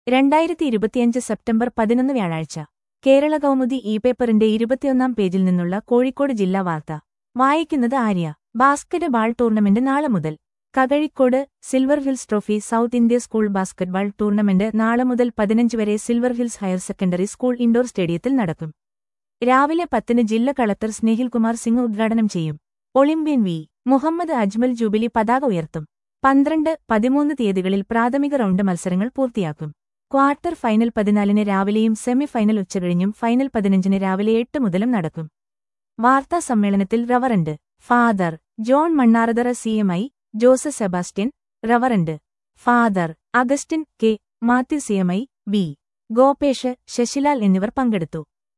രണ്ടായിരത്തി ഇരുപത്തിയഞ്ച് സെപ്റ്റംബർ പതിനൊന്ന് വ്യാഴാഴ്ച കേരള കൗമുദി ഇ പേപ്പറിന്റെ ഇരുപത്തിയൊന്നാം പേജിൽ നിന്നുള്ള കോഴിക്കോട് ജില്ലാ വാർത്ത വായിക്കുന്നത് ആര്യ ബാസ്കറ്റ് ബാൾ ടൂർണമെന്റ് നാളെ മുതൽ Kozhikode Silver Hills trophy South India school basketball tournament നാളെ മുതൽ പതിനഞ്ച് വരെ Silver Hills higher secondary school indoor സ്റ്റേഡിയത്തിൽ നടക്കും രാവിലെ പത്തിന് ജില്ലാ കളക്ടർ സ്നേഹിൽ കുമാർ സിംഗ് ഉദ്ഘാടനം ചെയ്യും Olympian V Muhammad Ajmal jubilee പതാക ഉയർത്തും പന്ത്രണ്ട് പതിമൂന്ന് തീയതികളിൽ പ്രാഥമിക റൗണ്ട് മത്സരങ്ങൾ പൂർത്തിയാക്കും ക്വാർട്ടർ ഫൈനൽ പതിനാലിന് രാവിലെയും സെമി ഫൈനൽ ഉച്ചകഴിഞ്ഞും ഫൈനൽ പതിനഞ്ചിന് രാവിലെ എട്ട് മുതലും നടക്കും വാർത്താ സമ്മേളനത്തിൽ Reverend Father John Mannarathara C M I Joseph Sebastian Reverend Father Augustine K Mathew C M I B Gopesh Sashilal എന്നിവർ പങ്കെടുത്തു